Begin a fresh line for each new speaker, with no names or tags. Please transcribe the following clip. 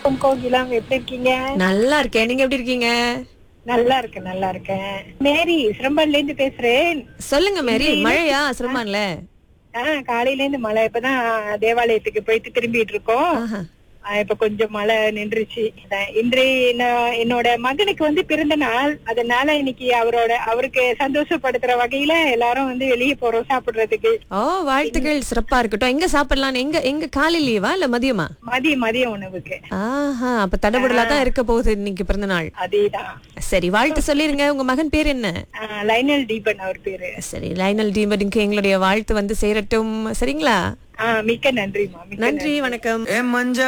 வணக்கம் கோகிலாம் எப்படி இருக்கீங்க
நல்லா இருக்கேன் நீங்க எப்படி இருக்கீங்க
நல்லா இருக்கேன் நல்லா இருக்கேன் மேரி சிரம்பன்ல இருந்து பேசுறேன்
சொல்லுங்க மேரி மழையா சிரமான்ல
ஆஹ் காலையில இருந்து மழை இப்பதான் தேவாலயத்துக்கு போயிட்டு திரும்பிட்டு இருக்கோம்
ஆஹா.
ஆஹ் இப்ப கொஞ்சம் மழை நின்றுச்சு அதான் இன்றைய என்ன- என்னோட மகனுக்கு வந்து பிறந்த நாள் அதனால இன்னைக்கு அவரோட அவருக்கு சந்தோஷப்படுத்துற வகையில எல்லாரும் வந்து வெளியே போறோம் சாப்பிடுறதுக்கு
ஓ வாழ்த்துக்கள் சிறப்பா இருக்கட்டும் எங்க சாப்பிடலாம் எங்க எங்க காலையிலயேவா இல்ல மதியமா
மதிய மதிய உணவுக்கு
ஆஹா அப்ப தடபுடலா தான் இருக்க போகுது இன்னைக்கு பிறந்த நாள்
அதேதான்
சரி வாழ்த்து சொல்லிருங்க உங்க மகன் பேர் என்ன
ஆஹ் லைனல் தீபன் அவர் பேரு
சரி லைனல் டீமருக்கு எங்களுடைய வாழ்த்து வந்து சேரட்டும் சரிங்களா
ஆஹ் மிக்க நன்றிமா மிக்க
நன்றி வணக்கம்
ஏ மஞ்ச